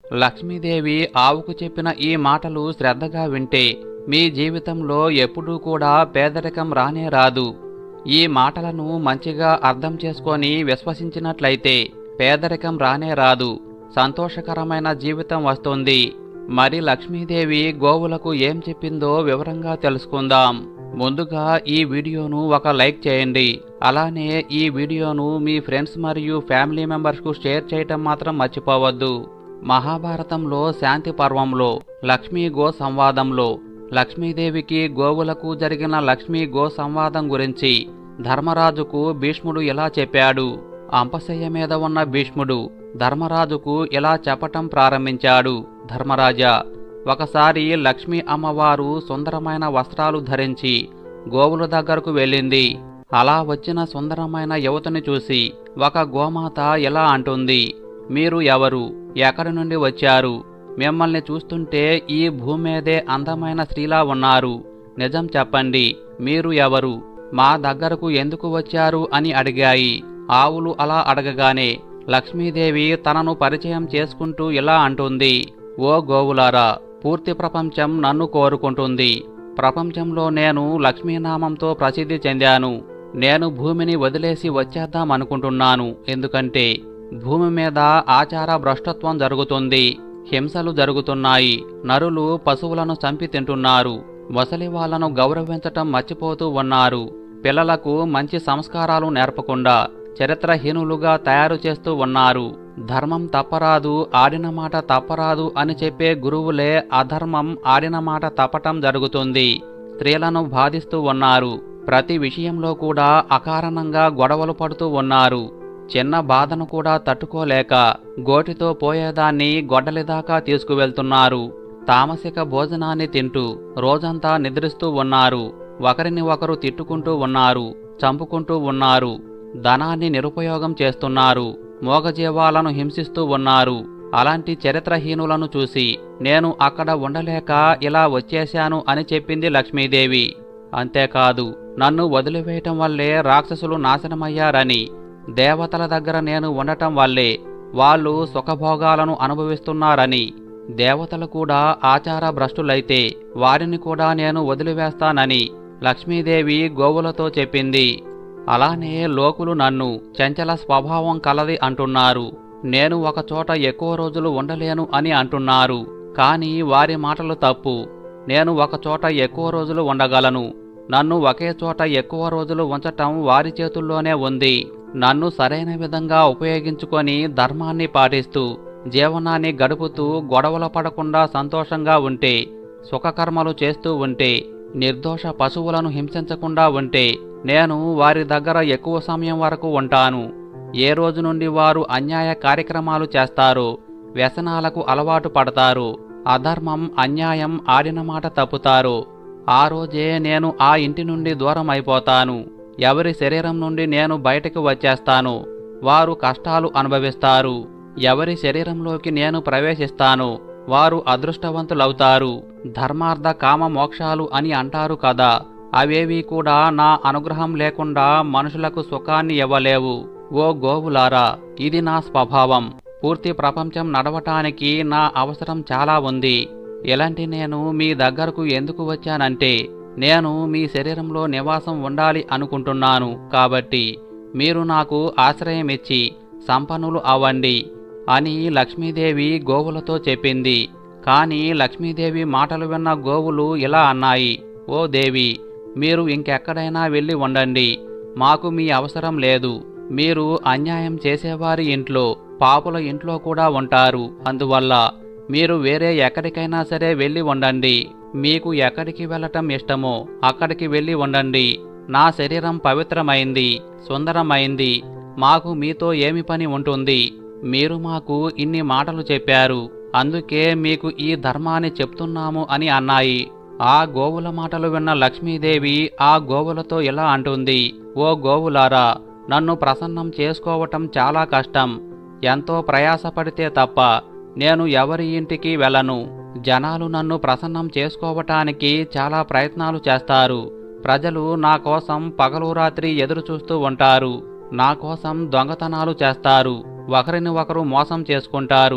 లక్ష్మీదేవి ఆవుకు చెప్పిన ఈ మాటలు శ్రద్ధగా వింటే మీ జీవితంలో ఎప్పుడూ కూడా పేదరికం రానే రాదు ఈ మాటలను మంచిగా అర్థం చేసుకొని విశ్వసించినట్లయితే పేదరికం రానే రాదు సంతోషకరమైన జీవితం వస్తుంది మరి లక్ష్మీదేవి గోవులకు ఏం చెప్పిందో వివరంగా తెలుసుకుందాం ముందుగా ఈ వీడియోను ఒక లైక్ చేయండి అలానే ఈ వీడియోను మీ ఫ్రెండ్స్ మరియు ఫ్యామిలీ మెంబర్స్కు షేర్ చేయటం మాత్రం మర్చిపోవద్దు మహాభారతంలో శాంతి పర్వంలో లక్ష్మీ గో సంవాదంలో లక్ష్మీదేవికి గోవులకు జరిగిన లక్ష్మీ గో సంవాదం గురించి ధర్మరాజుకు భీష్ముడు ఇలా చెప్పాడు అంపశయ్య మీద ఉన్న భీష్ముడు ధర్మరాజుకు ఇలా చెప్పటం ప్రారంభించాడు ధర్మరాజా ఒకసారి లక్ష్మీ అమ్మవారు సుందరమైన వస్త్రాలు ధరించి గోవుల దగ్గరకు వెళ్ళింది అలా వచ్చిన సుందరమైన యువతని చూసి ఒక గోమాత ఇలా అంటుంది మీరు ఎవరు ఎక్కడి నుండి వచ్చారు మిమ్మల్ని చూస్తుంటే ఈ భూమి మీదే అందమైన స్త్రీలా ఉన్నారు నిజం చెప్పండి మీరు ఎవరు మా దగ్గరకు ఎందుకు వచ్చారు అని అడిగాయి ఆవులు అలా అడగగానే లక్ష్మీదేవి తనను పరిచయం చేసుకుంటూ ఇలా అంటుంది ఓ గోవులారా పూర్తి ప్రపంచం నన్ను కోరుకుంటుంది ప్రపంచంలో నేను లక్ష్మీనామంతో ప్రసిద్ధి చెందాను నేను భూమిని వదిలేసి వచ్చేద్దాం అనుకుంటున్నాను ఎందుకంటే భూమి మీద ఆచార భ్రష్టత్వం జరుగుతుంది హింసలు జరుగుతున్నాయి నరులు పశువులను చంపి తింటున్నారు ముసలి వాళ్లను గౌరవించటం మర్చిపోతూ ఉన్నారు పిల్లలకు మంచి సంస్కారాలు నేర్పకుండా చరిత్రహీనులుగా తయారు చేస్తూ ఉన్నారు ధర్మం తప్పరాదు ఆడిన మాట తప్పరాదు అని చెప్పే గురువులే అధర్మం ఆడిన మాట తప్పటం జరుగుతుంది స్త్రీలను బాధిస్తూ ఉన్నారు ప్రతి విషయంలో కూడా అకారణంగా గొడవలు పడుతూ ఉన్నారు చిన్న బాధను కూడా తట్టుకోలేక గోటితో పోయేదాన్ని గొడ్డలిదాకా తీసుకువెళ్తున్నారు తామసిక భోజనాన్ని తింటూ రోజంతా నిద్రిస్తూ ఉన్నారు ఒకరిని ఒకరు తిట్టుకుంటూ ఉన్నారు చంపుకుంటూ ఉన్నారు ధనాన్ని నిరుపయోగం చేస్తున్నారు మోగజీవాలను హింసిస్తూ ఉన్నారు అలాంటి చరిత్రహీనులను చూసి నేను అక్కడ ఉండలేక ఇలా వచ్చేశాను అని చెప్పింది లక్ష్మీదేవి అంతేకాదు నన్ను వదిలివేయటం వల్లే రాక్షసులు నాశనమయ్యారని దేవతల దగ్గర నేను ఉండటం వల్లే వాళ్ళు సుఖభోగాలను అనుభవిస్తున్నారని దేవతలు కూడా ఆచార భ్రష్టులైతే వారిని కూడా నేను వదిలివేస్తానని లక్ష్మీదేవి గోవులతో చెప్పింది అలానే లోకులు నన్ను చంచల స్వభావం కలది అంటున్నారు నేను ఒక చోట ఎక్కువ రోజులు ఉండలేను అని అంటున్నారు కానీ వారి మాటలు తప్పు నేను ఒక చోట ఎక్కువ రోజులు ఉండగలను నన్ను ఒకే చోట ఎక్కువ రోజులు ఉంచటం వారి చేతుల్లోనే ఉంది నన్ను సరైన విధంగా ఉపయోగించుకొని ధర్మాన్ని పాటిస్తూ జీవనాన్ని గడుపుతూ గొడవలు పడకుండా సంతోషంగా ఉంటే సుఖకర్మలు చేస్తూ ఉంటే నిర్దోష పశువులను హింసించకుండా ఉంటే నేను వారి దగ్గర ఎక్కువ సమయం వరకు ఉంటాను ఏ రోజు నుండి వారు అన్యాయ కార్యక్రమాలు చేస్తారో వ్యసనాలకు అలవాటు పడతారు అధర్మం అన్యాయం ఆడిన మాట తప్పుతారు ఆ రోజే నేను ఆ ఇంటి నుండి దూరం అయిపోతాను ఎవరి శరీరం నుండి నేను బయటకు వచ్చేస్తాను వారు కష్టాలు అనుభవిస్తారు ఎవరి శరీరంలోకి నేను ప్రవేశిస్తాను వారు అదృష్టవంతులవుతారు ధర్మార్థ కామ మోక్షాలు అని అంటారు కదా అవేవి కూడా నా అనుగ్రహం లేకుండా మనుషులకు సుఖాన్ని ఇవ్వలేవు ఓ గోవులారా ఇది నా స్వభావం పూర్తి ప్రపంచం నడవటానికి నా అవసరం చాలా ఉంది ఇలాంటి నేను మీ దగ్గరకు ఎందుకు వచ్చానంటే నేను మీ శరీరంలో నివాసం ఉండాలి అనుకుంటున్నాను కాబట్టి మీరు నాకు ఆశ్రయమిచ్చి సంపన్నులు అవ్వండి అని లక్ష్మీదేవి గోవులతో చెప్పింది కానీ లక్ష్మీదేవి మాటలు విన్న గోవులు ఇలా అన్నాయి ఓ దేవి మీరు ఇంకెక్కడైనా వెళ్ళి ఉండండి మాకు మీ అవసరం లేదు మీరు అన్యాయం చేసేవారి ఇంట్లో పాపుల ఇంట్లో కూడా ఉంటారు అందువల్ల మీరు వేరే ఎక్కడికైనా సరే వెళ్ళి ఉండండి మీకు ఎక్కడికి వెళ్ళటం ఇష్టమో అక్కడికి వెళ్ళి ఉండండి నా శరీరం పవిత్రమైంది సుందరమైంది మాకు మీతో ఏమి పని ఉంటుంది మీరు మాకు ఇన్ని మాటలు చెప్పారు అందుకే మీకు ఈ ధర్మాన్ని చెప్తున్నాము అని అన్నాయి ఆ గోవుల మాటలు విన్న లక్ష్మీదేవి ఆ గోవులతో ఇలా అంటుంది ఓ గోవులారా నన్ను ప్రసన్నం చేసుకోవటం చాలా కష్టం ఎంతో ప్రయాసపడితే తప్ప నేను ఎవరి ఇంటికి వెళ్ళను జనాలు నన్ను ప్రసన్నం చేసుకోవటానికి చాలా ప్రయత్నాలు చేస్తారు ప్రజలు నా కోసం పగలు రాత్రి ఎదురు చూస్తూ ఉంటారు నా కోసం దొంగతనాలు చేస్తారు ఒకరిని ఒకరు మోసం చేసుకుంటారు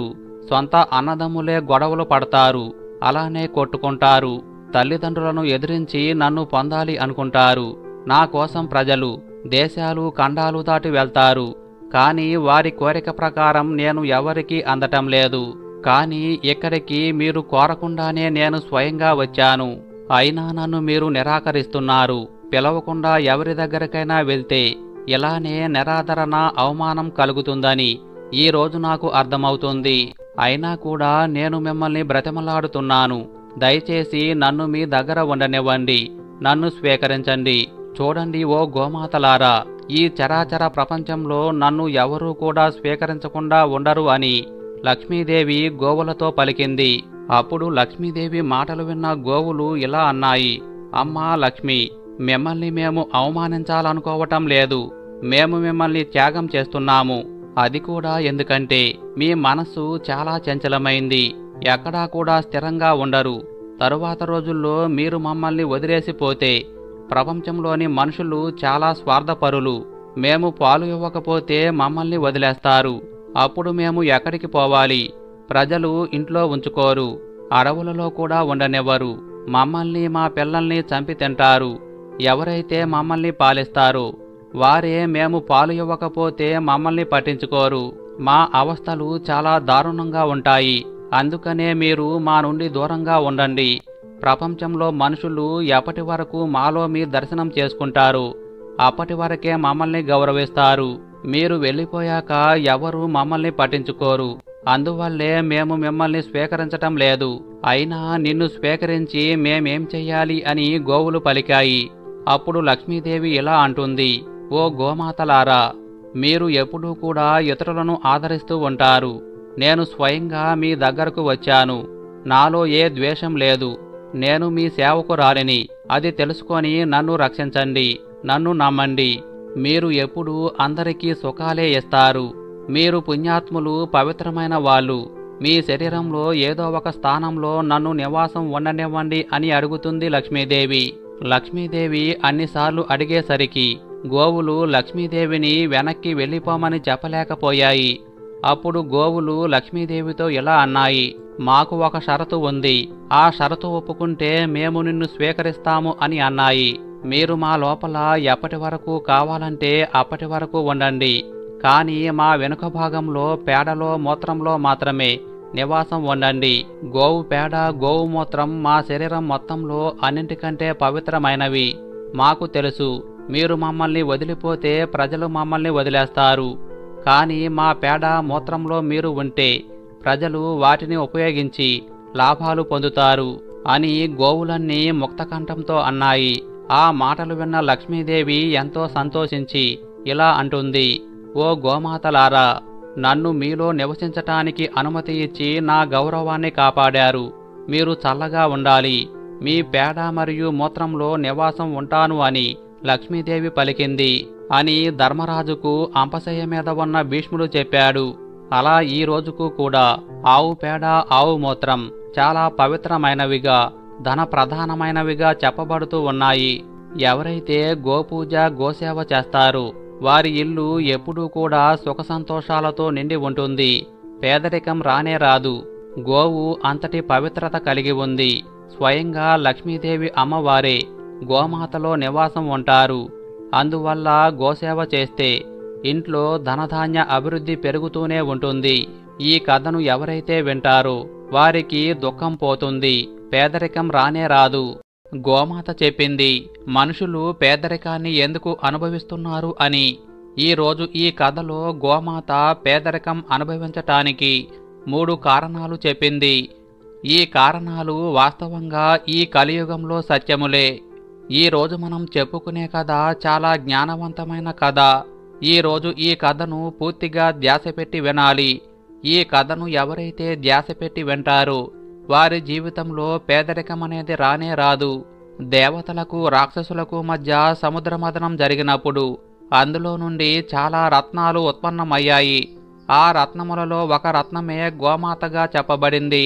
సొంత అన్నదమ్ములే గొడవలు పడతారు అలానే కొట్టుకుంటారు తల్లిదండ్రులను ఎదిరించి నన్ను పొందాలి అనుకుంటారు నా కోసం ప్రజలు దేశాలు ఖండాలు దాటి వెళ్తారు కానీ వారి కోరిక ప్రకారం నేను ఎవరికీ అందటం లేదు కానీ ఇక్కడికి మీరు కోరకుండానే నేను స్వయంగా వచ్చాను అయినా నన్ను మీరు నిరాకరిస్తున్నారు పిలవకుండా ఎవరి దగ్గరికైనా వెళ్తే ఇలానే నిరాదరణ అవమానం కలుగుతుందని ఈ రోజు నాకు అర్థమవుతుంది అయినా కూడా నేను మిమ్మల్ని బ్రతిమలాడుతున్నాను దయచేసి నన్ను మీ దగ్గర ఉండనివ్వండి నన్ను స్వీకరించండి చూడండి ఓ గోమాతలారా ఈ చరాచర ప్రపంచంలో నన్ను ఎవరూ కూడా స్వీకరించకుండా ఉండరు అని లక్ష్మీదేవి గోవులతో పలికింది అప్పుడు లక్ష్మీదేవి మాటలు విన్న గోవులు ఇలా అన్నాయి అమ్మా లక్ష్మి మిమ్మల్ని మేము అవమానించాలనుకోవటం లేదు మేము మిమ్మల్ని త్యాగం చేస్తున్నాము అది కూడా ఎందుకంటే మీ మనస్సు చాలా చంచలమైంది ఎక్కడా కూడా స్థిరంగా ఉండరు తరువాత రోజుల్లో మీరు మమ్మల్ని వదిలేసిపోతే ప్రపంచంలోని మనుషులు చాలా స్వార్థపరులు మేము పాలు ఇవ్వకపోతే మమ్మల్ని వదిలేస్తారు అప్పుడు మేము ఎక్కడికి పోవాలి ప్రజలు ఇంట్లో ఉంచుకోరు అడవులలో కూడా ఉండనివ్వరు మమ్మల్ని మా పిల్లల్ని చంపి తింటారు ఎవరైతే మమ్మల్ని పాలిస్తారో వారే మేము పాలు ఇవ్వకపోతే మమ్మల్ని పట్టించుకోరు మా అవస్థలు చాలా దారుణంగా ఉంటాయి అందుకనే మీరు మా నుండి దూరంగా ఉండండి ప్రపంచంలో మనుషులు ఎప్పటి వరకు మాలో మీ దర్శనం చేసుకుంటారు అప్పటి వరకే మమ్మల్ని గౌరవిస్తారు మీరు వెళ్ళిపోయాక ఎవరు మమ్మల్ని పట్టించుకోరు అందువల్లే మేము మిమ్మల్ని స్వీకరించటం లేదు అయినా నిన్ను స్వీకరించి మేమేం చెయ్యాలి అని గోవులు పలికాయి అప్పుడు లక్ష్మీదేవి ఇలా అంటుంది ఓ గోమాతలారా మీరు ఎప్పుడూ కూడా ఇతరులను ఆదరిస్తూ ఉంటారు నేను స్వయంగా మీ దగ్గరకు వచ్చాను నాలో ఏ ద్వేషం లేదు నేను మీ సేవకురాలిని అది తెలుసుకొని నన్ను రక్షించండి నన్ను నమ్మండి మీరు ఎప్పుడూ అందరికీ సుఖాలే ఇస్తారు మీరు పుణ్యాత్ములు పవిత్రమైన వాళ్ళు మీ శరీరంలో ఏదో ఒక స్థానంలో నన్ను నివాసం ఉండనివ్వండి అని అడుగుతుంది లక్ష్మీదేవి లక్ష్మీదేవి అన్నిసార్లు అడిగేసరికి గోవులు లక్ష్మీదేవిని వెనక్కి వెళ్ళిపోమని చెప్పలేకపోయాయి అప్పుడు గోవులు లక్ష్మీదేవితో ఇలా అన్నాయి మాకు ఒక షరతు ఉంది ఆ షరతు ఒప్పుకుంటే మేము నిన్ను స్వీకరిస్తాము అని అన్నాయి మీరు మా లోపల ఎప్పటి వరకు కావాలంటే అప్పటి వరకు ఉండండి కానీ మా వెనుక భాగంలో పేడలో మూత్రంలో మాత్రమే నివాసం ఉండండి గోవు పేడ గోవు మూత్రం మా శరీరం మొత్తంలో అన్నింటికంటే పవిత్రమైనవి మాకు తెలుసు మీరు మమ్మల్ని వదిలిపోతే ప్రజలు మమ్మల్ని వదిలేస్తారు కానీ మా పేడ మూత్రంలో మీరు ఉంటే ప్రజలు వాటిని ఉపయోగించి లాభాలు పొందుతారు అని గోవులన్నీ ముక్తకంఠంతో అన్నాయి ఆ మాటలు విన్న లక్ష్మీదేవి ఎంతో సంతోషించి ఇలా అంటుంది ఓ గోమాతలారా నన్ను మీలో నివసించటానికి అనుమతి ఇచ్చి నా గౌరవాన్ని కాపాడారు మీరు చల్లగా ఉండాలి మీ పేడ మరియు మూత్రంలో నివాసం ఉంటాను అని లక్ష్మీదేవి పలికింది అని ధర్మరాజుకు అంపశయ్య మీద ఉన్న భీష్ముడు చెప్పాడు అలా ఈ రోజుకు కూడా ఆవు పేడ ఆవు మూత్రం చాలా పవిత్రమైనవిగా ధన ప్రధానమైనవిగా చెప్పబడుతూ ఉన్నాయి ఎవరైతే గోపూజ గోసేవ చేస్తారో వారి ఇల్లు ఎప్పుడూ కూడా సుఖ సంతోషాలతో నిండి ఉంటుంది పేదరికం రానే రాదు గోవు అంతటి పవిత్రత కలిగి ఉంది స్వయంగా లక్ష్మీదేవి అమ్మవారే గోమాతలో నివాసం ఉంటారు అందువల్ల గోసేవ చేస్తే ఇంట్లో ధనధాన్య అభివృద్ధి పెరుగుతూనే ఉంటుంది ఈ కథను ఎవరైతే వింటారో వారికి దుఃఖం పోతుంది పేదరికం రానే రాదు గోమాత చెప్పింది మనుషులు పేదరికాన్ని ఎందుకు అనుభవిస్తున్నారు అని ఈ రోజు ఈ కథలో గోమాత పేదరికం అనుభవించటానికి మూడు కారణాలు చెప్పింది ఈ కారణాలు వాస్తవంగా ఈ కలియుగంలో సత్యములే ఈ రోజు మనం చెప్పుకునే కథ చాలా జ్ఞానవంతమైన కథ ఈ రోజు ఈ కథను పూర్తిగా ధ్యాస పెట్టి వినాలి ఈ కథను ఎవరైతే ధ్యాస పెట్టి వింటారో వారి జీవితంలో పేదరికం అనేది రానే రాదు దేవతలకు రాక్షసులకు మధ్య సముద్రమదనం జరిగినప్పుడు అందులో నుండి చాలా రత్నాలు ఉత్పన్నమయ్యాయి ఆ రత్నములలో ఒక రత్నమే గోమాతగా చెప్పబడింది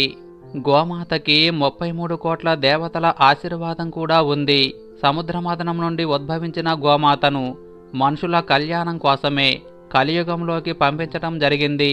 గోమాతకి ముప్పై మూడు కోట్ల దేవతల ఆశీర్వాదం కూడా ఉంది సముద్రమదనం నుండి ఉద్భవించిన గోమాతను మనుషుల కళ్యాణం కోసమే కలియుగంలోకి పంపించటం జరిగింది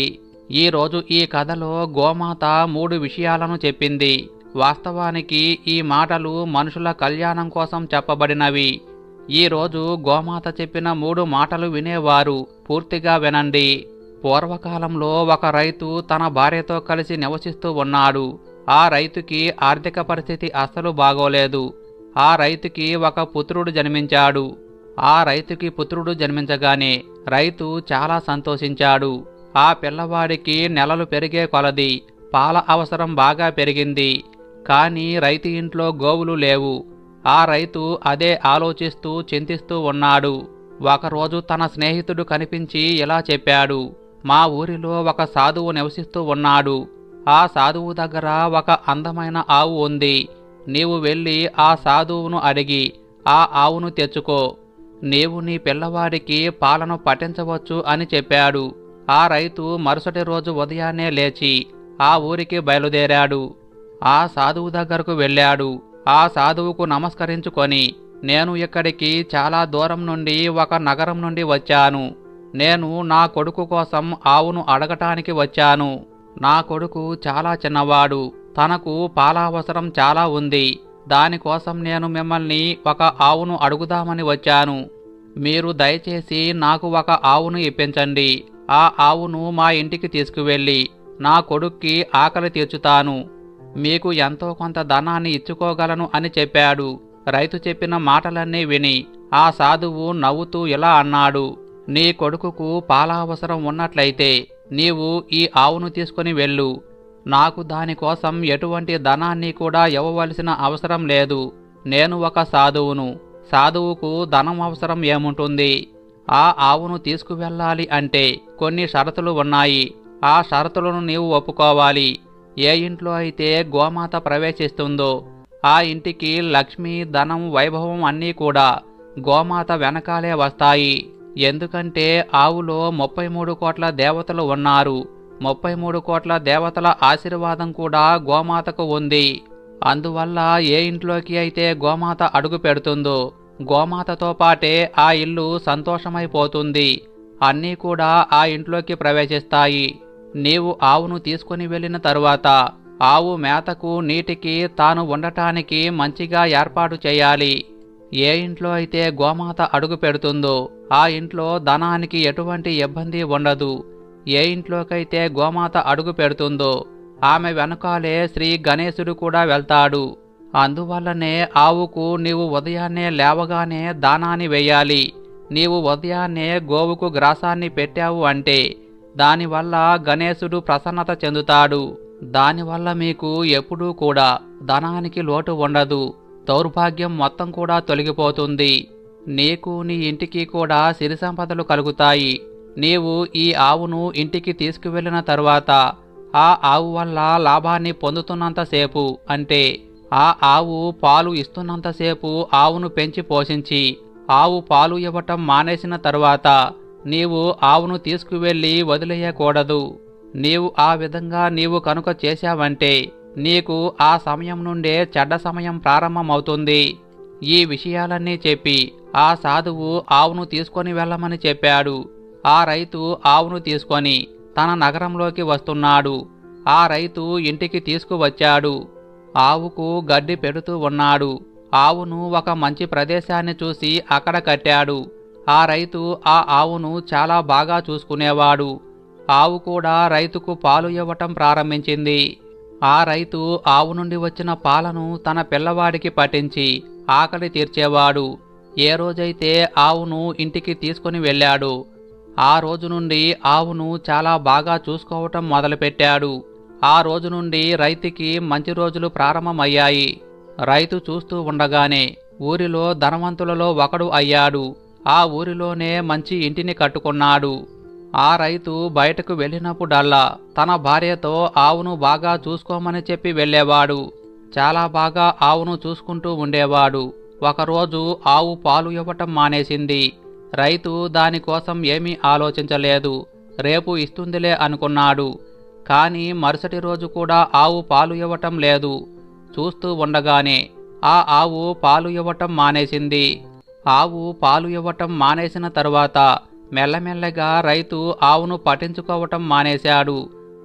ఈరోజు ఈ కథలో గోమాత మూడు విషయాలను చెప్పింది వాస్తవానికి ఈ మాటలు మనుషుల కళ్యాణం కోసం చెప్పబడినవి ఈరోజు గోమాత చెప్పిన మూడు మాటలు వినేవారు పూర్తిగా వినండి పూర్వకాలంలో ఒక రైతు తన భార్యతో కలిసి నివసిస్తూ ఉన్నాడు ఆ రైతుకి ఆర్థిక పరిస్థితి అస్సలు బాగోలేదు ఆ రైతుకి ఒక పుత్రుడు జన్మించాడు ఆ రైతుకి పుత్రుడు జన్మించగానే రైతు చాలా సంతోషించాడు ఆ పిల్లవాడికి నెలలు పెరిగే కొలది పాల అవసరం బాగా పెరిగింది కానీ రైతు ఇంట్లో గోవులు లేవు ఆ రైతు అదే ఆలోచిస్తూ చింతిస్తూ ఉన్నాడు ఒకరోజు తన స్నేహితుడు కనిపించి ఇలా చెప్పాడు మా ఊరిలో ఒక సాధువు నివసిస్తూ ఉన్నాడు ఆ సాధువు దగ్గర ఒక అందమైన ఆవు ఉంది నీవు వెళ్ళి ఆ సాధువును అడిగి ఆ ఆవును తెచ్చుకో నీవు నీ పిల్లవాడికి పాలను పట్టించవచ్చు అని చెప్పాడు ఆ రైతు మరుసటి రోజు ఉదయాన్నే లేచి ఆ ఊరికి బయలుదేరాడు ఆ సాధువు దగ్గరకు వెళ్ళాడు ఆ సాధువుకు నమస్కరించుకొని నేను ఇక్కడికి చాలా దూరం నుండి ఒక నగరం నుండి వచ్చాను నేను నా కొడుకు కోసం ఆవును అడగటానికి వచ్చాను నా కొడుకు చాలా చిన్నవాడు తనకు పాల అవసరం చాలా ఉంది దానికోసం నేను మిమ్మల్ని ఒక ఆవును అడుగుదామని వచ్చాను మీరు దయచేసి నాకు ఒక ఆవును ఇప్పించండి ఆ ఆవును మా ఇంటికి తీసుకువెళ్ళి నా కొడుక్కి ఆకలి తీర్చుతాను మీకు ఎంతో కొంత ధనాన్ని ఇచ్చుకోగలను అని చెప్పాడు రైతు చెప్పిన మాటలన్నీ విని ఆ సాధువు నవ్వుతూ ఇలా అన్నాడు నీ కొడుకుకు పాల అవసరం ఉన్నట్లయితే నీవు ఈ ఆవును తీసుకుని వెళ్ళు నాకు దానికోసం ఎటువంటి ధనాన్ని కూడా ఇవ్వవలసిన అవసరం లేదు నేను ఒక సాధువును సాధువుకు ధనం అవసరం ఏముంటుంది ఆ ఆవును తీసుకువెళ్ళాలి అంటే కొన్ని షరతులు ఉన్నాయి ఆ షరతులను నీవు ఒప్పుకోవాలి ఏ ఇంట్లో అయితే గోమాత ప్రవేశిస్తుందో ఆ ఇంటికి లక్ష్మి ధనం వైభవం అన్నీ కూడా గోమాత వెనకాలే వస్తాయి ఎందుకంటే ఆవులో ముప్పై మూడు కోట్ల దేవతలు ఉన్నారు ముప్పై మూడు కోట్ల దేవతల ఆశీర్వాదం కూడా గోమాతకు ఉంది అందువల్ల ఏ ఇంట్లోకి అయితే గోమాత అడుగు పెడుతుందో గోమాతతో పాటే ఆ ఇల్లు సంతోషమైపోతుంది అన్నీ కూడా ఆ ఇంట్లోకి ప్రవేశిస్తాయి నీవు ఆవును తీసుకుని వెళ్ళిన తరువాత ఆవు మేతకు నీటికి తాను ఉండటానికి మంచిగా ఏర్పాటు చేయాలి ఏ ఇంట్లో అయితే గోమాత అడుగు పెడుతుందో ఆ ఇంట్లో ధనానికి ఎటువంటి ఇబ్బంది ఉండదు ఏ ఇంట్లోకైతే గోమాత అడుగు పెడుతుందో ఆమె వెనకాలే శ్రీ గణేశుడు కూడా వెళ్తాడు అందువల్లనే ఆవుకు నీవు ఉదయాన్నే లేవగానే దానాన్ని వేయాలి నీవు ఉదయాన్నే గోవుకు గ్రాసాన్ని పెట్టావు అంటే దానివల్ల గణేశుడు ప్రసన్నత చెందుతాడు దానివల్ల మీకు ఎప్పుడూ కూడా ధనానికి లోటు ఉండదు దౌర్భాగ్యం మొత్తం కూడా తొలగిపోతుంది నీకు నీ ఇంటికి కూడా సిరి సంపదలు కలుగుతాయి నీవు ఈ ఆవును ఇంటికి తీసుకువెళ్ళిన తరువాత ఆ ఆవు వల్ల లాభాన్ని పొందుతున్నంతసేపు అంటే ఆ ఆవు పాలు ఇస్తున్నంతసేపు ఆవును పెంచి పోషించి ఆవు పాలు ఇవ్వటం మానేసిన తరువాత నీవు ఆవును తీసుకువెళ్ళి వదిలేయకూడదు నీవు ఆ విధంగా నీవు కనుక చేశావంటే నీకు ఆ సమయం నుండే చెడ్డ సమయం ప్రారంభమవుతుంది ఈ విషయాలన్నీ చెప్పి ఆ సాధువు ఆవును తీసుకొని వెళ్ళమని చెప్పాడు ఆ రైతు ఆవును తీసుకొని తన నగరంలోకి వస్తున్నాడు ఆ రైతు ఇంటికి తీసుకువచ్చాడు ఆవుకు గడ్డి పెడుతూ ఉన్నాడు ఆవును ఒక మంచి ప్రదేశాన్ని చూసి అక్కడ కట్టాడు ఆ రైతు ఆ ఆవును చాలా బాగా చూసుకునేవాడు ఆవు కూడా రైతుకు పాలు ఇవ్వటం ప్రారంభించింది ఆ రైతు ఆవు నుండి వచ్చిన పాలను తన పిల్లవాడికి పట్టించి ఆకలి తీర్చేవాడు ఏ రోజైతే ఆవును ఇంటికి తీసుకొని వెళ్ళాడు ఆ రోజు నుండి ఆవును చాలా బాగా చూసుకోవటం మొదలుపెట్టాడు ఆ రోజు నుండి రైతుకి మంచి రోజులు ప్రారంభమయ్యాయి రైతు చూస్తూ ఉండగానే ఊరిలో ధనవంతులలో ఒకడు అయ్యాడు ఆ ఊరిలోనే మంచి ఇంటిని కట్టుకున్నాడు ఆ రైతు బయటకు వెళ్ళినప్పుడల్లా తన భార్యతో ఆవును బాగా చూసుకోమని చెప్పి వెళ్ళేవాడు చాలా బాగా ఆవును చూసుకుంటూ ఉండేవాడు ఒకరోజు ఆవు పాలు ఇవ్వటం మానేసింది రైతు దానికోసం ఏమీ ఆలోచించలేదు రేపు ఇస్తుందిలే అనుకున్నాడు కానీ మరుసటి రోజు కూడా ఆవు పాలు ఇవ్వటం లేదు చూస్తూ ఉండగానే ఆ ఆవు పాలు ఇవ్వటం మానేసింది ఆవు పాలు ఇవ్వటం మానేసిన తరువాత మెల్లమెల్లగా రైతు ఆవును పట్టించుకోవటం మానేశాడు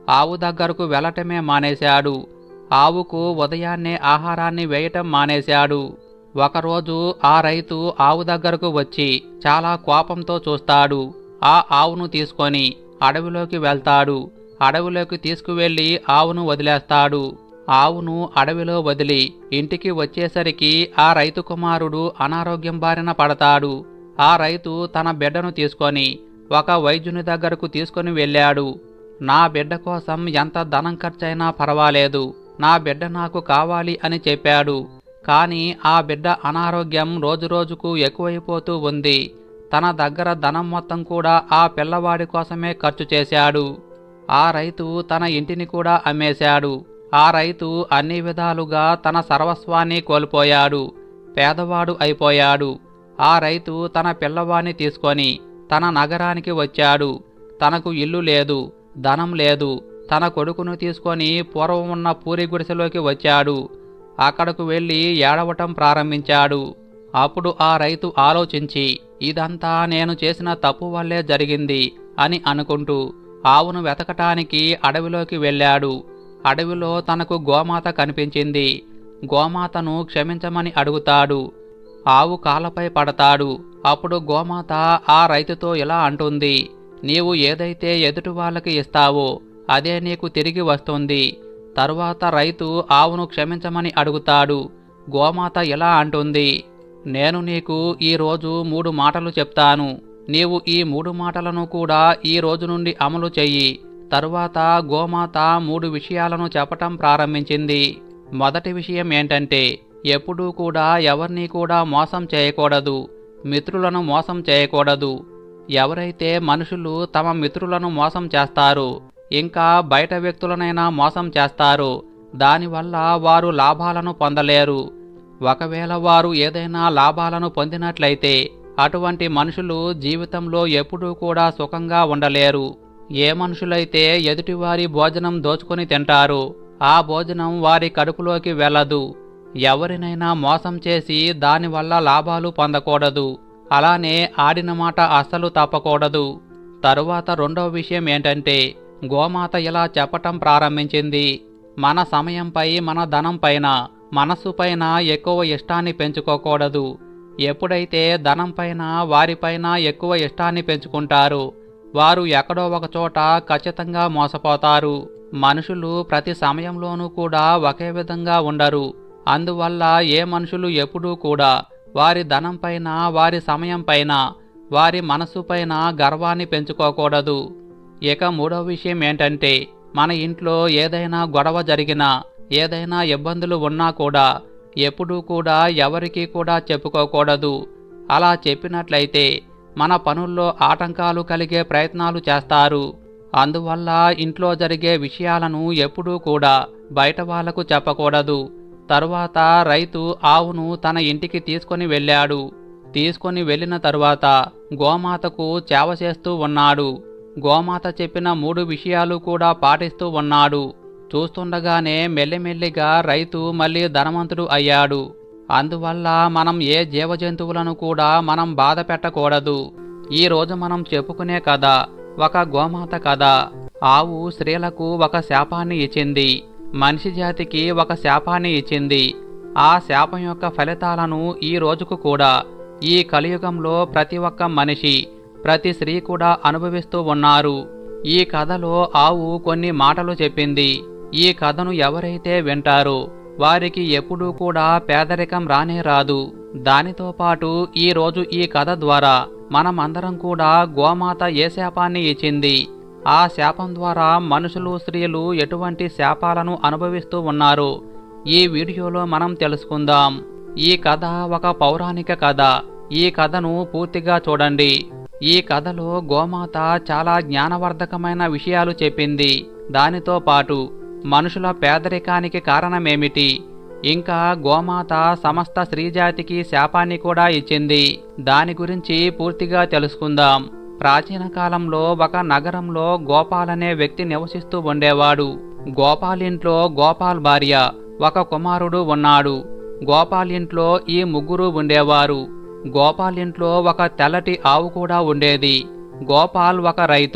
ఆవు దగ్గరకు వెళ్ళటమే మానేశాడు ఆవుకు ఉదయాన్నే ఆహారాన్ని వేయటం మానేశాడు ఒకరోజు ఆ రైతు ఆవు దగ్గరకు వచ్చి చాలా కోపంతో చూస్తాడు ఆ ఆవును తీసుకొని అడవిలోకి వెళ్తాడు అడవిలోకి తీసుకువెళ్లి ఆవును వదిలేస్తాడు ఆవును అడవిలో వదిలి ఇంటికి వచ్చేసరికి ఆ రైతు కుమారుడు అనారోగ్యం బారిన పడతాడు ఆ రైతు తన బిడ్డను తీసుకొని ఒక వైద్యుని దగ్గరకు తీసుకొని వెళ్ళాడు నా బిడ్డ కోసం ఎంత ధనం ఖర్చైనా పర్వాలేదు నా బిడ్డ నాకు కావాలి అని చెప్పాడు కానీ ఆ బిడ్డ అనారోగ్యం రోజురోజుకు ఎక్కువైపోతూ ఉంది తన దగ్గర ధనం మొత్తం కూడా ఆ పిల్లవాడి కోసమే ఖర్చు చేశాడు ఆ రైతు తన ఇంటిని కూడా అమ్మేశాడు ఆ రైతు అన్ని విధాలుగా తన సర్వస్వాన్ని కోల్పోయాడు పేదవాడు అయిపోయాడు ఆ రైతు తన పిల్లవాణ్ణి తీసుకొని తన నగరానికి వచ్చాడు తనకు ఇల్లు లేదు ధనం లేదు తన కొడుకును తీసుకొని పూర్వం ఉన్న పూరి గుడిసెలోకి వచ్చాడు అక్కడకు వెళ్ళి ఏడవటం ప్రారంభించాడు అప్పుడు ఆ రైతు ఆలోచించి ఇదంతా నేను చేసిన తప్పు వల్లే జరిగింది అని అనుకుంటూ ఆవును వెతకటానికి అడవిలోకి వెళ్ళాడు అడవిలో తనకు గోమాత కనిపించింది గోమాతను క్షమించమని అడుగుతాడు ఆవు కాలపై పడతాడు అప్పుడు గోమాత ఆ రైతుతో ఇలా అంటుంది నీవు ఏదైతే ఎదుటి వాళ్ళకి ఇస్తావో అదే నీకు తిరిగి వస్తుంది తరువాత రైతు ఆవును క్షమించమని అడుగుతాడు గోమాత ఇలా అంటుంది నేను నీకు ఈరోజు మూడు మాటలు చెప్తాను నీవు ఈ మూడు మాటలను కూడా ఈ రోజు నుండి అమలు చెయ్యి తరువాత గోమాత మూడు విషయాలను చెప్పటం ప్రారంభించింది మొదటి విషయం ఏంటంటే ఎప్పుడూ కూడా ఎవరిని కూడా మోసం చేయకూడదు మిత్రులను మోసం చేయకూడదు ఎవరైతే మనుషులు తమ మిత్రులను మోసం చేస్తారో ఇంకా బయట వ్యక్తులనైనా మోసం చేస్తారో దానివల్ల వారు లాభాలను పొందలేరు ఒకవేళ వారు ఏదైనా లాభాలను పొందినట్లయితే అటువంటి మనుషులు జీవితంలో ఎప్పుడూ కూడా సుఖంగా ఉండలేరు ఏ మనుషులైతే ఎదుటివారి భోజనం దోచుకొని తింటారో ఆ భోజనం వారి కడుపులోకి వెళ్ళదు ఎవరినైనా మోసం చేసి దానివల్ల లాభాలు పొందకూడదు అలానే ఆడిన మాట అస్సలు తప్పకూడదు తరువాత రెండో విషయం ఏంటంటే గోమాత ఇలా చెప్పటం ప్రారంభించింది మన సమయంపై మన ధనం పైన మనస్సు పైన ఎక్కువ ఇష్టాన్ని పెంచుకోకూడదు ఎప్పుడైతే ధనం పైన వారిపైన ఎక్కువ ఇష్టాన్ని పెంచుకుంటారో వారు ఎక్కడో ఒక చోట ఖచ్చితంగా మోసపోతారు మనుషులు ప్రతి సమయంలోనూ కూడా ఒకే విధంగా ఉండరు అందువల్ల ఏ మనుషులు ఎప్పుడూ కూడా వారి ధనం పైన వారి సమయం పైన వారి మనస్సు పైన గర్వాన్ని పెంచుకోకూడదు ఇక మూడో విషయం ఏంటంటే మన ఇంట్లో ఏదైనా గొడవ జరిగినా ఏదైనా ఇబ్బందులు ఉన్నా కూడా ఎప్పుడూ కూడా ఎవరికీ కూడా చెప్పుకోకూడదు అలా చెప్పినట్లయితే మన పనుల్లో ఆటంకాలు కలిగే ప్రయత్నాలు చేస్తారు అందువల్ల ఇంట్లో జరిగే విషయాలను ఎప్పుడూ కూడా బయట వాళ్లకు చెప్పకూడదు తరువాత రైతు ఆవును తన ఇంటికి తీసుకొని వెళ్ళాడు తీసుకొని వెళ్ళిన తరువాత గోమాతకు చేవ చేస్తూ ఉన్నాడు గోమాత చెప్పిన మూడు విషయాలు కూడా పాటిస్తూ ఉన్నాడు చూస్తుండగానే మెల్లిమెల్లిగా రైతు మళ్ళీ ధనవంతుడు అయ్యాడు అందువల్ల మనం ఏ జీవజంతువులను కూడా మనం బాధ పెట్టకూడదు ఈ రోజు మనం చెప్పుకునే కథ ఒక గోమాత కథ ఆవు స్త్రీలకు ఒక శాపాన్ని ఇచ్చింది మనిషి జాతికి ఒక శాపాన్ని ఇచ్చింది ఆ శాపం యొక్క ఫలితాలను ఈ రోజుకు కూడా ఈ కలియుగంలో ప్రతి ఒక్క మనిషి ప్రతి స్త్రీ కూడా అనుభవిస్తూ ఉన్నారు ఈ కథలో ఆవు కొన్ని మాటలు చెప్పింది ఈ కథను ఎవరైతే వింటారో వారికి ఎప్పుడూ కూడా పేదరికం రానే రాదు దానితో పాటు ఈ రోజు ఈ కథ ద్వారా మనమందరం కూడా గోమాత ఏ శాపాన్ని ఇచ్చింది ఆ శాపం ద్వారా మనుషులు స్త్రీలు ఎటువంటి శాపాలను అనుభవిస్తూ ఉన్నారు ఈ వీడియోలో మనం తెలుసుకుందాం ఈ కథ ఒక పౌరాణిక కథ ఈ కథను పూర్తిగా చూడండి ఈ కథలో గోమాత చాలా జ్ఞానవర్ధకమైన విషయాలు చెప్పింది దానితో పాటు మనుషుల పేదరికానికి కారణమేమిటి ఇంకా గోమాత సమస్త స్త్రీజాతికి శాపాన్ని కూడా ఇచ్చింది దాని గురించి పూర్తిగా తెలుసుకుందాం ప్రాచీన కాలంలో ఒక నగరంలో గోపాల్ అనే వ్యక్తి నివసిస్తూ ఉండేవాడు గోపాల్ ఇంట్లో గోపాల్ భార్య ఒక కుమారుడు ఉన్నాడు గోపాల్ ఇంట్లో ఈ ముగ్గురు ఉండేవారు గోపాల్ ఇంట్లో ఒక తెల్లటి ఆవు కూడా ఉండేది గోపాల్ ఒక రైతు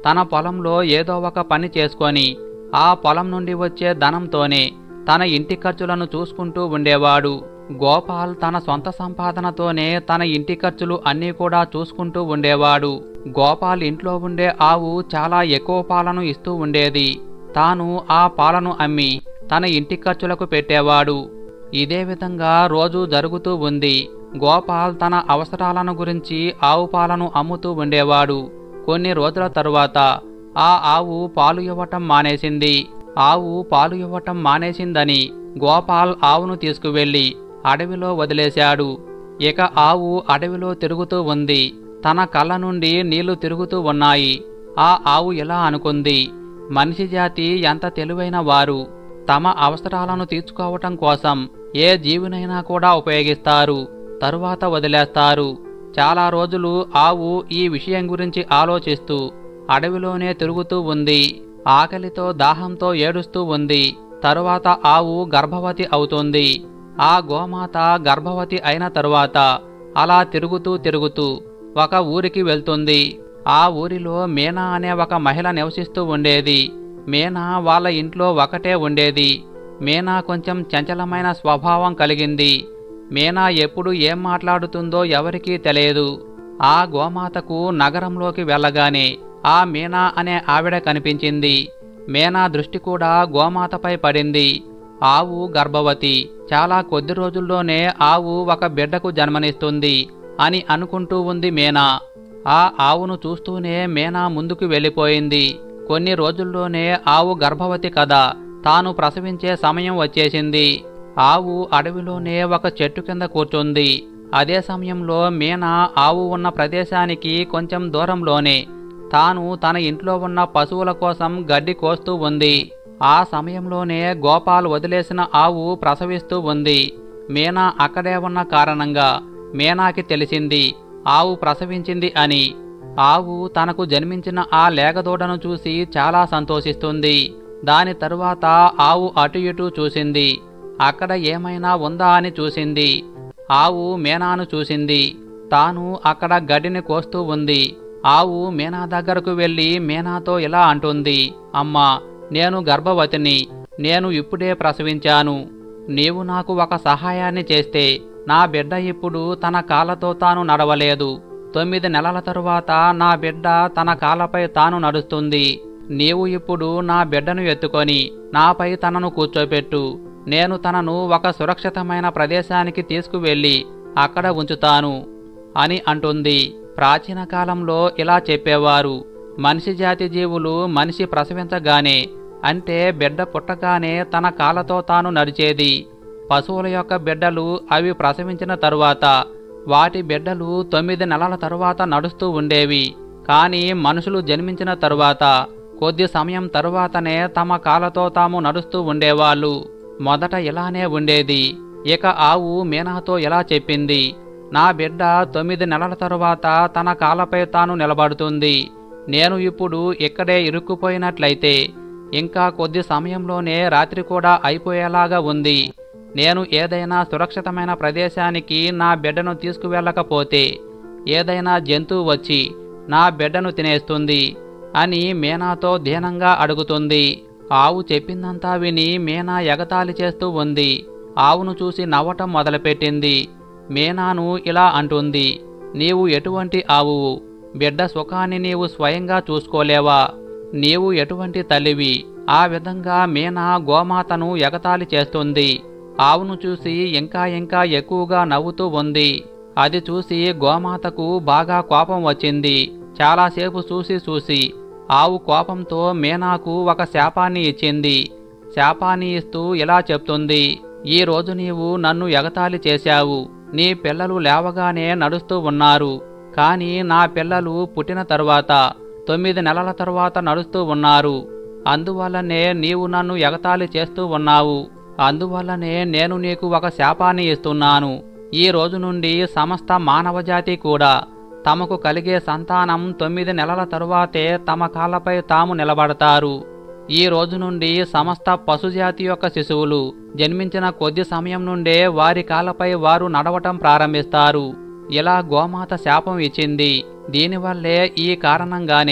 తన పొలంలో ఏదో ఒక పని చేసుకొని ఆ పొలం నుండి వచ్చే ధనంతోనే తన ఇంటి ఖర్చులను చూసుకుంటూ ఉండేవాడు గోపాల్ తన సొంత సంపాదనతోనే తన ఇంటి ఖర్చులు అన్నీ కూడా చూసుకుంటూ ఉండేవాడు గోపాల్ ఇంట్లో ఉండే ఆవు చాలా ఎక్కువ పాలను ఇస్తూ ఉండేది తాను ఆ పాలను అమ్మి తన ఇంటి ఖర్చులకు పెట్టేవాడు ఇదే విధంగా రోజు జరుగుతూ ఉంది గోపాల్ తన అవసరాలను గురించి ఆవు పాలను అమ్ముతూ ఉండేవాడు కొన్ని రోజుల తరువాత ఆ ఆవు పాలు ఇవ్వటం మానేసింది ఆవు పాలు ఇవ్వటం మానేసిందని గోపాల్ ఆవును తీసుకువెళ్లి అడవిలో వదిలేశాడు ఇక ఆవు అడవిలో తిరుగుతూ ఉంది తన కళ్ళ నుండి నీళ్లు తిరుగుతూ ఉన్నాయి ఆ ఆవు ఇలా అనుకుంది మనిషి జాతి ఎంత తెలివైన వారు తమ అవసరాలను తీర్చుకోవటం కోసం ఏ జీవినైనా కూడా ఉపయోగిస్తారు తరువాత వదిలేస్తారు చాలా రోజులు ఆవు ఈ విషయం గురించి ఆలోచిస్తూ అడవిలోనే తిరుగుతూ ఉంది ఆకలితో దాహంతో ఏడుస్తూ ఉంది తరువాత ఆవు గర్భవతి అవుతుంది ఆ గోమాత గర్భవతి అయిన తరువాత అలా తిరుగుతూ తిరుగుతూ ఒక ఊరికి వెళ్తుంది ఆ ఊరిలో మీనా అనే ఒక మహిళ నివసిస్తూ ఉండేది మీనా వాళ్ళ ఇంట్లో ఒకటే ఉండేది మీనా కొంచెం చంచలమైన స్వభావం కలిగింది మీనా ఎప్పుడు ఏం మాట్లాడుతుందో ఎవరికీ తెలియదు ఆ గోమాతకు నగరంలోకి వెళ్ళగానే ఆ మీనా అనే ఆవిడ కనిపించింది మీనా దృష్టి కూడా గోమాతపై పడింది ఆవు గర్భవతి చాలా కొద్ది రోజుల్లోనే ఆవు ఒక బిడ్డకు జన్మనిస్తుంది అని అనుకుంటూ ఉంది మీనా ఆ ఆవును చూస్తూనే మీనా ముందుకు వెళ్ళిపోయింది కొన్ని రోజుల్లోనే ఆవు గర్భవతి కదా తాను ప్రసవించే సమయం వచ్చేసింది ఆవు అడవిలోనే ఒక చెట్టు కింద కూర్చుంది అదే సమయంలో మీనా ఆవు ఉన్న ప్రదేశానికి కొంచెం దూరంలోనే తాను తన ఇంట్లో ఉన్న పశువుల కోసం గడ్డి కోస్తూ ఉంది ఆ సమయంలోనే గోపాల్ వదిలేసిన ఆవు ప్రసవిస్తూ ఉంది మీనా అక్కడే ఉన్న కారణంగా మీనాకి తెలిసింది ఆవు ప్రసవించింది అని ఆవు తనకు జన్మించిన ఆ లేగదూడను చూసి చాలా సంతోషిస్తుంది దాని తరువాత ఆవు అటు ఇటు చూసింది అక్కడ ఏమైనా ఉందా అని చూసింది ఆవు మీనాను చూసింది తాను అక్కడ గడ్డిని కోస్తూ ఉంది ఆవు మీనా దగ్గరకు వెళ్ళి మీనాతో ఇలా అంటుంది అమ్మా నేను గర్భవతిని నేను ఇప్పుడే ప్రసవించాను నీవు నాకు ఒక సహాయాన్ని చేస్తే నా బిడ్డ ఇప్పుడు తన కాళ్ళతో తాను నడవలేదు తొమ్మిది నెలల తరువాత నా బిడ్డ తన కాళ్ళపై తాను నడుస్తుంది నీవు ఇప్పుడు నా బిడ్డను ఎత్తుకొని నాపై తనను కూర్చోబెట్టు నేను తనను ఒక సురక్షితమైన ప్రదేశానికి తీసుకువెళ్ళి అక్కడ ఉంచుతాను అని అంటుంది ప్రాచీన కాలంలో ఇలా చెప్పేవారు మనిషి జాతి జీవులు మనిషి ప్రసవించగానే అంటే బిడ్డ పుట్టగానే తన కాళ్ళతో తాను నడిచేది పశువుల యొక్క బిడ్డలు అవి ప్రసవించిన తరువాత వాటి బిడ్డలు తొమ్మిది నెలల తరువాత నడుస్తూ ఉండేవి కానీ మనుషులు జన్మించిన తరువాత కొద్ది సమయం తరువాతనే తమ కాళ్ళతో తాము నడుస్తూ ఉండేవాళ్ళు మొదట ఇలానే ఉండేది ఇక ఆవు మీనాతో ఇలా చెప్పింది నా బిడ్డ తొమ్మిది నెలల తరువాత తన కాళ్ళపై తాను నిలబడుతుంది నేను ఇప్పుడు ఇక్కడే ఇరుక్కుపోయినట్లయితే ఇంకా కొద్ది సమయంలోనే రాత్రి కూడా అయిపోయేలాగా ఉంది నేను ఏదైనా సురక్షితమైన ప్రదేశానికి నా బిడ్డను తీసుకువెళ్ళకపోతే ఏదైనా జంతువు వచ్చి నా బిడ్డను తినేస్తుంది అని మీనాతో దీనంగా అడుగుతుంది ఆవు చెప్పిందంతా విని మీనా ఎగతాళి చేస్తూ ఉంది ఆవును చూసి నవ్వటం మొదలుపెట్టింది మీనాను ఇలా అంటుంది నీవు ఎటువంటి ఆవువు బిడ్డ సుఖాన్ని నీవు స్వయంగా చూసుకోలేవా నీవు ఎటువంటి తల్లివి ఆ విధంగా మీనా గోమాతను ఎగతాళి చేస్తుంది ఆవును చూసి ఇంకా ఇంకా ఎక్కువగా నవ్వుతూ ఉంది అది చూసి గోమాతకు బాగా కోపం వచ్చింది చాలాసేపు చూసి చూసి ఆవు కోపంతో మీనాకు ఒక శాపాన్ని ఇచ్చింది శాపాన్ని ఇస్తూ ఇలా చెప్తుంది ఈ రోజు నీవు నన్ను ఎగతాళి చేశావు నీ పిల్లలు లేవగానే నడుస్తూ ఉన్నారు కానీ నా పిల్లలు పుట్టిన తరువాత తొమ్మిది నెలల తరువాత నడుస్తూ ఉన్నారు అందువల్లనే నీవు నన్ను ఎగతాళి చేస్తూ ఉన్నావు అందువల్లనే నేను నీకు ఒక శాపాన్ని ఇస్తున్నాను ఈ రోజు నుండి సమస్త మానవజాతి కూడా తమకు కలిగే సంతానం తొమ్మిది నెలల తరువాతే తమ కాళ్ళపై తాము నిలబడతారు ఈ రోజు నుండి సమస్త పశుజాతి యొక్క శిశువులు జన్మించిన కొద్ది సమయం నుండే వారి కాళ్ళపై వారు నడవటం ప్రారంభిస్తారు ఇలా గోమాత శాపం ఇచ్చింది దీనివల్లే ఈ కారణంగానే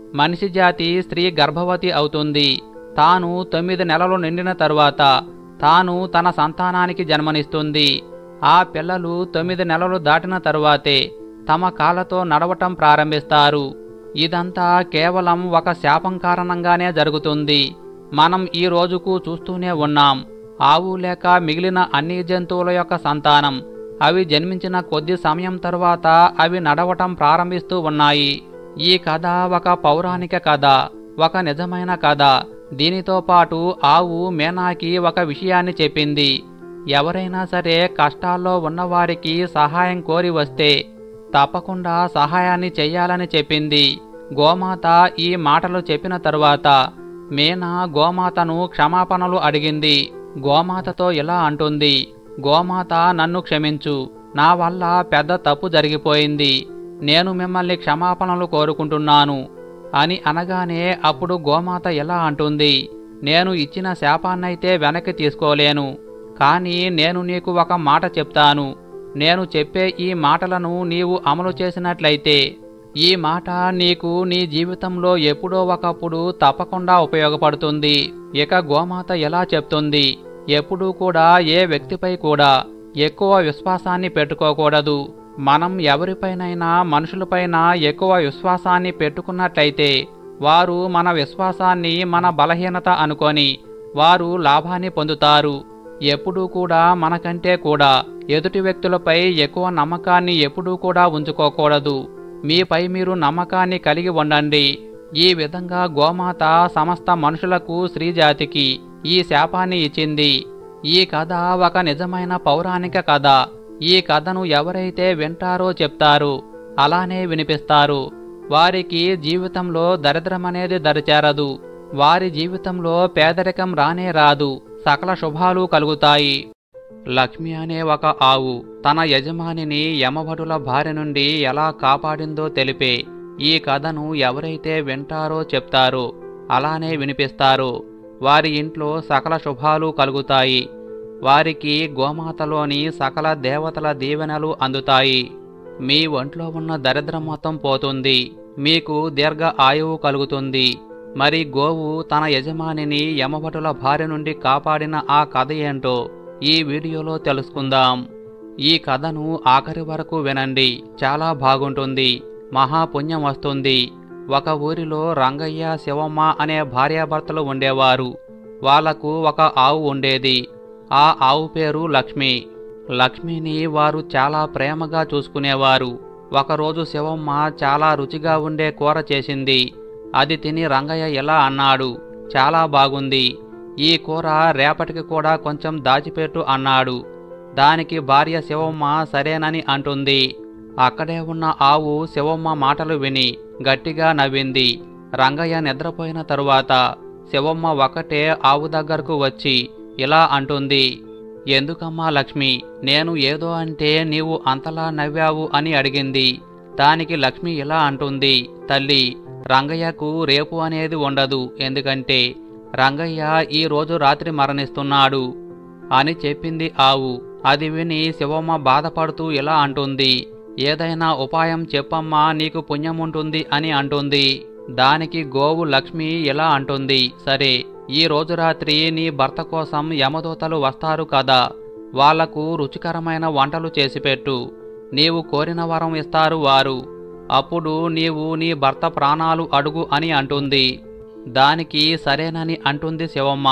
మనిషి జాతి స్త్రీ గర్భవతి అవుతుంది తాను తొమ్మిది నెలలు నిండిన తరువాత తాను తన సంతానానికి జన్మనిస్తుంది ఆ పిల్లలు తొమ్మిది నెలలు దాటిన తరువాతే తమ కాళ్ళతో నడవటం ప్రారంభిస్తారు ఇదంతా కేవలం ఒక శాపం కారణంగానే జరుగుతుంది మనం ఈ రోజుకు చూస్తూనే ఉన్నాం ఆవు లేక మిగిలిన అన్ని జంతువుల యొక్క సంతానం అవి జన్మించిన కొద్ది సమయం తరువాత అవి నడవటం ప్రారంభిస్తూ ఉన్నాయి ఈ కథ ఒక పౌరాణిక కథ ఒక నిజమైన కథ దీనితో పాటు ఆవు మేనాకి ఒక విషయాన్ని చెప్పింది ఎవరైనా సరే కష్టాల్లో ఉన్నవారికి సహాయం కోరి వస్తే తప్పకుండా సహాయాన్ని చెయ్యాలని చెప్పింది గోమాత ఈ మాటలు చెప్పిన తరువాత మీనా గోమాతను క్షమాపణలు అడిగింది గోమాతతో ఇలా అంటుంది గోమాత నన్ను క్షమించు నా వల్ల పెద్ద తప్పు జరిగిపోయింది నేను మిమ్మల్ని క్షమాపణలు కోరుకుంటున్నాను అని అనగానే అప్పుడు గోమాత ఎలా అంటుంది నేను ఇచ్చిన శాపాన్నైతే వెనక్కి తీసుకోలేను కానీ నేను నీకు ఒక మాట చెప్తాను నేను చెప్పే ఈ మాటలను నీవు అమలు చేసినట్లయితే ఈ మాట నీకు నీ జీవితంలో ఎప్పుడో ఒకప్పుడు తప్పకుండా ఉపయోగపడుతుంది ఇక గోమాత ఎలా చెప్తుంది ఎప్పుడూ కూడా ఏ వ్యక్తిపై కూడా ఎక్కువ విశ్వాసాన్ని పెట్టుకోకూడదు మనం ఎవరిపైనైనా మనుషులపైన ఎక్కువ విశ్వాసాన్ని పెట్టుకున్నట్లయితే వారు మన విశ్వాసాన్ని మన బలహీనత అనుకొని వారు లాభాన్ని పొందుతారు ఎప్పుడూ కూడా మనకంటే కూడా ఎదుటి వ్యక్తులపై ఎక్కువ నమ్మకాన్ని ఎప్పుడూ కూడా ఉంచుకోకూడదు మీపై మీరు నమ్మకాన్ని కలిగి ఉండండి ఈ విధంగా గోమాత సమస్త మనుషులకు స్త్రీజాతికి ఈ శాపాన్ని ఇచ్చింది ఈ కథ ఒక నిజమైన పౌరాణిక కథ ఈ కథను ఎవరైతే వింటారో చెప్తారు అలానే వినిపిస్తారు వారికి జీవితంలో దరిద్రమనేది దరిచేరదు వారి జీవితంలో పేదరికం రానే రాదు సకల శుభాలు కలుగుతాయి లక్ష్మి అనే ఒక ఆవు తన యజమానిని యమభటుల బారి నుండి ఎలా కాపాడిందో తెలిపే ఈ కథను ఎవరైతే వింటారో చెప్తారో అలానే వినిపిస్తారో వారి ఇంట్లో సకల శుభాలు కలుగుతాయి వారికి గోమాతలోని సకల దేవతల దీవెనలు అందుతాయి మీ ఒంట్లో ఉన్న దరిద్రం మొత్తం పోతుంది మీకు దీర్ఘ ఆయువు కలుగుతుంది మరి గోవు తన యజమానిని యమభటుల భార్య నుండి కాపాడిన ఆ కథ ఏంటో ఈ వీడియోలో తెలుసుకుందాం ఈ కథను ఆఖరి వరకు వినండి చాలా బాగుంటుంది మహాపుణ్యం వస్తుంది ఒక ఊరిలో రంగయ్య శివమ్మ అనే భార్యాభర్తలు ఉండేవారు వాళ్లకు ఒక ఆవు ఉండేది ఆ ఆవు పేరు లక్ష్మి లక్ష్మిని వారు చాలా ప్రేమగా చూసుకునేవారు ఒకరోజు శివమ్మ చాలా రుచిగా ఉండే కూర చేసింది అది తిని రంగయ్య ఇలా అన్నాడు చాలా బాగుంది ఈ కూర రేపటికి కూడా కొంచెం దాచిపెట్టు అన్నాడు దానికి భార్య శివమ్మ సరేనని అంటుంది అక్కడే ఉన్న ఆవు శివమ్మ మాటలు విని గట్టిగా నవ్వింది రంగయ్య నిద్రపోయిన తరువాత శివమ్మ ఒకటే ఆవు దగ్గరకు వచ్చి ఇలా అంటుంది ఎందుకమ్మా లక్ష్మి నేను ఏదో అంటే నీవు అంతలా నవ్వావు అని అడిగింది దానికి లక్ష్మి ఇలా అంటుంది తల్లి రంగయ్యకు రేపు అనేది ఉండదు ఎందుకంటే రంగయ్య ఈ రోజు రాత్రి మరణిస్తున్నాడు అని చెప్పింది ఆవు అది విని శివమ్మ బాధపడుతూ ఇలా అంటుంది ఏదైనా ఉపాయం చెప్పమ్మా నీకు పుణ్యముంటుంది అని అంటుంది దానికి గోవు లక్ష్మి ఇలా అంటుంది సరే ఈ రోజు రాత్రి నీ భర్త కోసం యమదూతలు వస్తారు కదా వాళ్లకు రుచికరమైన వంటలు చేసిపెట్టు నీవు కోరిన వరం ఇస్తారు వారు అప్పుడు నీవు నీ భర్త ప్రాణాలు అడుగు అని అంటుంది దానికి సరేనని అంటుంది శివమ్మ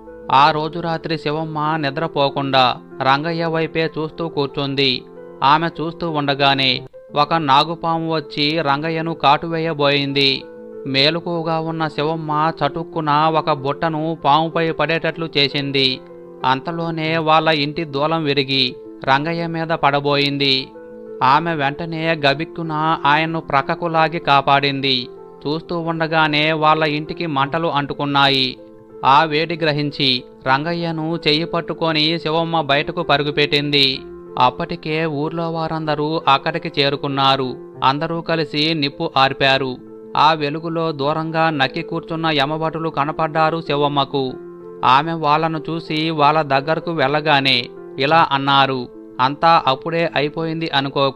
ఆ రోజు రాత్రి శివమ్మ నిద్రపోకుండా రంగయ్య వైపే చూస్తూ కూర్చుంది ఆమె చూస్తూ ఉండగానే ఒక నాగుపాము వచ్చి రంగయ్యను కాటువేయబోయింది మేలుకుగా ఉన్న శివమ్మ చటుక్కున ఒక బుట్టను పాముపై పడేటట్లు చేసింది అంతలోనే వాళ్ళ ఇంటి దూలం విరిగి రంగయ్య మీద పడబోయింది ఆమె వెంటనే గబిక్కున ఆయన్ను ప్రక్కకు లాగి కాపాడింది చూస్తూ ఉండగానే వాళ్ళ ఇంటికి మంటలు అంటుకున్నాయి ఆ వేడి గ్రహించి రంగయ్యను చెయ్యి పట్టుకొని శివమ్మ బయటకు పరుగుపెట్టింది అప్పటికే ఊర్లో వారందరూ అక్కడికి చేరుకున్నారు అందరూ కలిసి నిప్పు ఆర్పారు ఆ వెలుగులో దూరంగా నక్కి కూర్చున్న యమభటులు కనపడ్డారు శివమ్మకు ఆమె వాళ్ళను చూసి వాళ్ళ దగ్గరకు వెళ్ళగానే ఇలా అన్నారు అంతా అప్పుడే అయిపోయింది అనుకోకు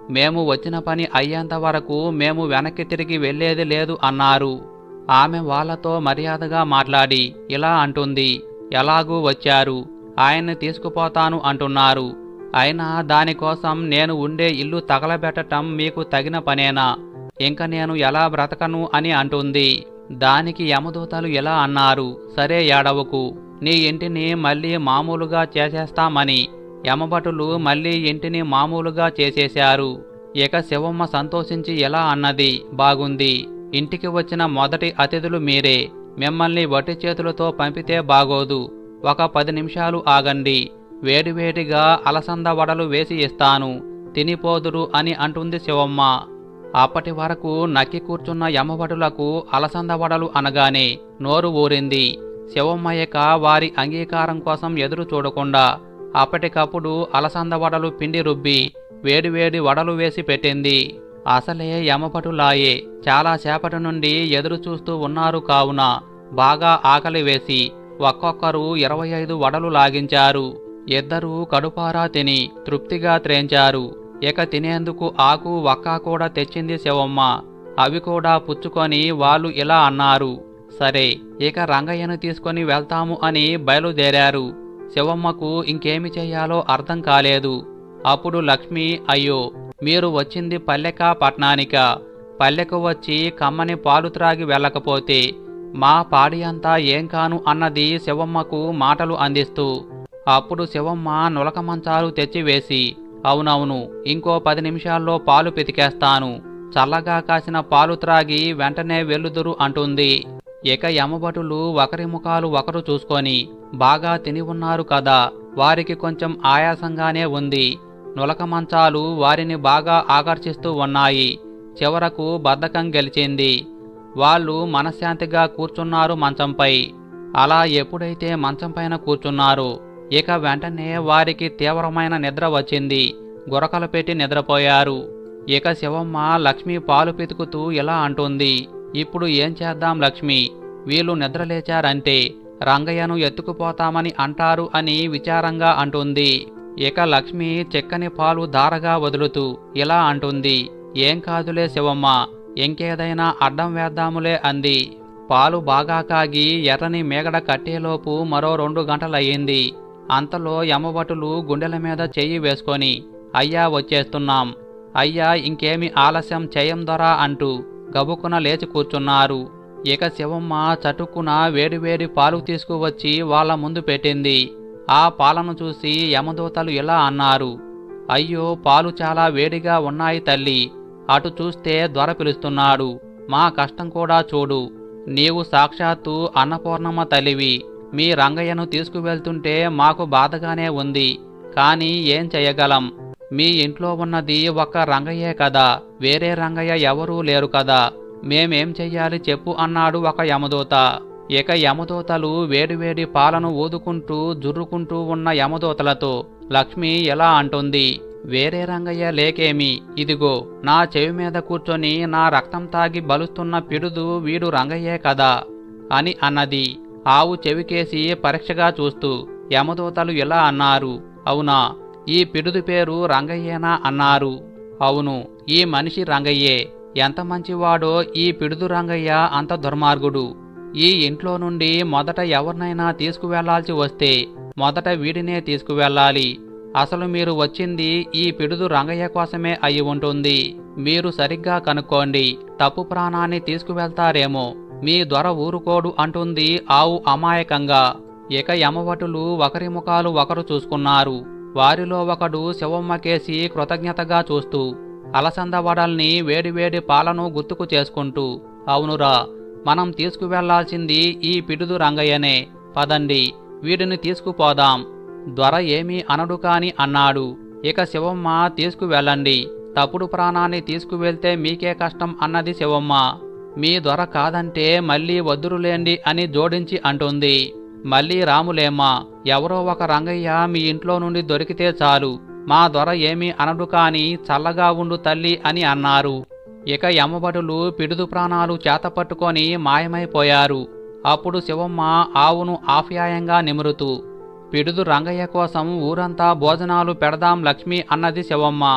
మేము వచ్చిన పని అయ్యేంత వరకు మేము వెనక్కి తిరిగి వెళ్ళేది లేదు అన్నారు ఆమె వాళ్ళతో మర్యాదగా మాట్లాడి ఇలా అంటుంది ఎలాగూ వచ్చారు ఆయన్ని తీసుకుపోతాను అంటున్నారు అయినా దానికోసం నేను ఉండే ఇల్లు తగలబెట్టటం మీకు తగిన పనేనా ఇంక నేను ఎలా బ్రతకను అని అంటుంది దానికి యమదూతలు ఎలా అన్నారు సరే ఏడవకు నీ ఇంటిని మళ్ళీ మామూలుగా చేసేస్తామని యమభటులు మళ్ళీ ఇంటిని మామూలుగా చేసేశారు ఇక శివమ్మ సంతోషించి ఎలా అన్నది బాగుంది ఇంటికి వచ్చిన మొదటి అతిథులు మీరే మిమ్మల్ని వట్టి చేతులతో పంపితే బాగోదు ఒక పది నిమిషాలు ఆగండి వేడివేడిగా అలసంద వడలు వేసి ఇస్తాను తినిపోదురు అని అంటుంది శివమ్మ అప్పటి వరకు నక్కి కూర్చున్న యమభటులకు అలసంద వడలు అనగానే నోరు ఊరింది శివమ్మ ఇక వారి అంగీకారం కోసం ఎదురు చూడకుండా అప్పటికప్పుడు అలసంద వడలు పిండి రుబ్బి వేడివేడి వడలు వేసి పెట్టింది అసలే యమభటులాయే చాలా సేపటి నుండి ఎదురు చూస్తూ ఉన్నారు కావున బాగా ఆకలి వేసి ఒక్కొక్కరు ఇరవై ఐదు వడలు లాగించారు ఇద్దరూ కడుపారా తిని తృప్తిగా త్రేంచారు ఇక తినేందుకు ఆకు వక్క కూడా తెచ్చింది శివమ్మ అవి కూడా పుచ్చుకొని వాళ్ళు ఇలా అన్నారు సరే ఇక రంగయ్యను తీసుకొని వెళ్తాము అని బయలుదేరారు శివమ్మకు ఇంకేమి చెయ్యాలో అర్థం కాలేదు అప్పుడు లక్ష్మి అయ్యో మీరు వచ్చింది పల్లెక పట్నానిక పల్లెకు వచ్చి కమ్మని పాలు త్రాగి వెళ్ళకపోతే మా పాడి అంతా ఏం కాను అన్నది శివమ్మకు మాటలు అందిస్తూ అప్పుడు శివమ్మ నులక మంచాలు తెచ్చివేసి అవునవును ఇంకో పది నిమిషాల్లో పాలు పితికేస్తాను చల్లగా కాసిన పాలు త్రాగి వెంటనే వెల్లుదురు అంటుంది ఇక యమభటులు ఒకరి ముఖాలు ఒకరు చూసుకొని బాగా తిని ఉన్నారు కదా వారికి కొంచెం ఆయాసంగానే ఉంది నులక మంచాలు వారిని బాగా ఆకర్షిస్తూ ఉన్నాయి చివరకు బద్ధకం గెలిచింది వాళ్ళు మనశ్శాంతిగా కూర్చున్నారు మంచంపై అలా ఎప్పుడైతే మంచం పైన కూర్చున్నారో ఇక వెంటనే వారికి తీవ్రమైన నిద్ర వచ్చింది గురకలు పెట్టి నిద్రపోయారు ఇక శివమ్మ లక్ష్మి పాలు పితుకుతూ ఇలా అంటుంది ఇప్పుడు ఏం చేద్దాం లక్ష్మి వీళ్ళు నిద్రలేచారంటే రంగయ్యను ఎత్తుకుపోతామని అంటారు అని విచారంగా అంటుంది ఇక లక్ష్మి చెక్కని పాలు ధారగా వదులుతూ ఇలా అంటుంది ఏం కాదులే శివమ్మ ఇంకేదైనా అడ్డం వేద్దాములే అంది పాలు బాగా కాగి ఎర్రని మేగడ కట్టేలోపు మరో రెండు గంటలయ్యింది అంతలో యమభటులు గుండెల మీద చెయ్యి వేసుకొని అయ్యా వచ్చేస్తున్నాం అయ్యా ఇంకేమి ఆలస్యం చేయం దొరా అంటూ గబుక్కున లేచి కూర్చున్నారు ఇక శివమ్మ చటుక్కున వేడివేడి పాలు తీసుకువచ్చి వాళ్ళ ముందు పెట్టింది ఆ పాలను చూసి యమదూతలు ఇలా అన్నారు అయ్యో పాలు చాలా వేడిగా ఉన్నాయి తల్లి అటు చూస్తే దొర పిలుస్తున్నాడు మా కష్టం కూడా చూడు నీవు సాక్షాత్తు అన్నపూర్ణమ్మ తల్లివి మీ రంగయ్యను తీసుకువెళ్తుంటే మాకు బాధగానే ఉంది కానీ ఏం చెయ్యగలం మీ ఇంట్లో ఉన్నది ఒక్క రంగయ్యే కదా వేరే రంగయ్య ఎవరూ లేరు కదా మేమేం చెయ్యాలి చెప్పు అన్నాడు ఒక యమదూత ఇక యమదూతలు వేడివేడి పాలను ఊదుకుంటూ జుర్రుకుంటూ ఉన్న యమదూతలతో లక్ష్మి ఎలా అంటుంది వేరే రంగయ్య లేకేమి ఇదిగో నా చెవి మీద కూర్చొని నా రక్తం తాగి బలుస్తున్న పిడుదు వీడు రంగయ్యే కదా అని అన్నది ఆవు చెవికేసి పరీక్షగా చూస్తూ యమదూతలు ఇలా అన్నారు అవునా ఈ పిడుదు పేరు రంగయ్యేనా అన్నారు అవును ఈ మనిషి రంగయ్యే ఎంత మంచివాడో ఈ పిడుదు రంగయ్య అంత దుర్మార్గుడు ఈ ఇంట్లో నుండి మొదట ఎవరినైనా తీసుకువెళ్లాల్సి వస్తే మొదట వీడినే తీసుకువెళ్ళాలి అసలు మీరు వచ్చింది ఈ పిడుదు రంగయ్య కోసమే అయి ఉంటుంది మీరు సరిగ్గా కనుక్కోండి తప్పు ప్రాణాన్ని తీసుకువెళ్తారేమో మీ దొర ఊరుకోడు అంటుంది ఆవు అమాయకంగా ఇక యమవటులు ఒకరి ముఖాలు ఒకరు చూసుకున్నారు వారిలో ఒకడు శివమ్మకేసి కృతజ్ఞతగా చూస్తూ అలసంద వడల్ని వేడివేడి పాలను గుర్తుకు చేసుకుంటూ అవునురా మనం తీసుకువెళ్లాల్సింది ఈ పిడుదు రంగయ్యనే పదండి వీడిని తీసుకుపోదాం దొర ఏమీ అనడు కాని అన్నాడు ఇక శివమ్మ తీసుకువెళ్ళండి తప్పుడు ప్రాణాన్ని తీసుకువెళ్తే మీకే కష్టం అన్నది శివమ్మ మీ దొర కాదంటే మళ్ళీ వద్దురులేండి అని జోడించి అంటుంది మళ్ళీ రాములేమ్మా ఎవరో ఒక రంగయ్య మీ ఇంట్లో నుండి దొరికితే చాలు మా దొర ఏమీ అనడు కాని చల్లగా ఉండు తల్లి అని అన్నారు ఇక యమభటులు పిడుదు ప్రాణాలు చేతపట్టుకొని మాయమైపోయారు అప్పుడు శివమ్మ ఆవును ఆప్యాయంగా నిమురుతూ పిడుదు రంగయ్య కోసం ఊరంతా భోజనాలు పెడదాం లక్ష్మి అన్నది శివమ్మ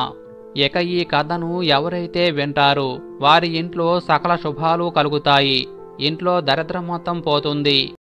ఇక ఈ కథను ఎవరైతే వింటారో వారి ఇంట్లో సకల శుభాలు కలుగుతాయి ఇంట్లో దరిద్రం మొత్తం పోతుంది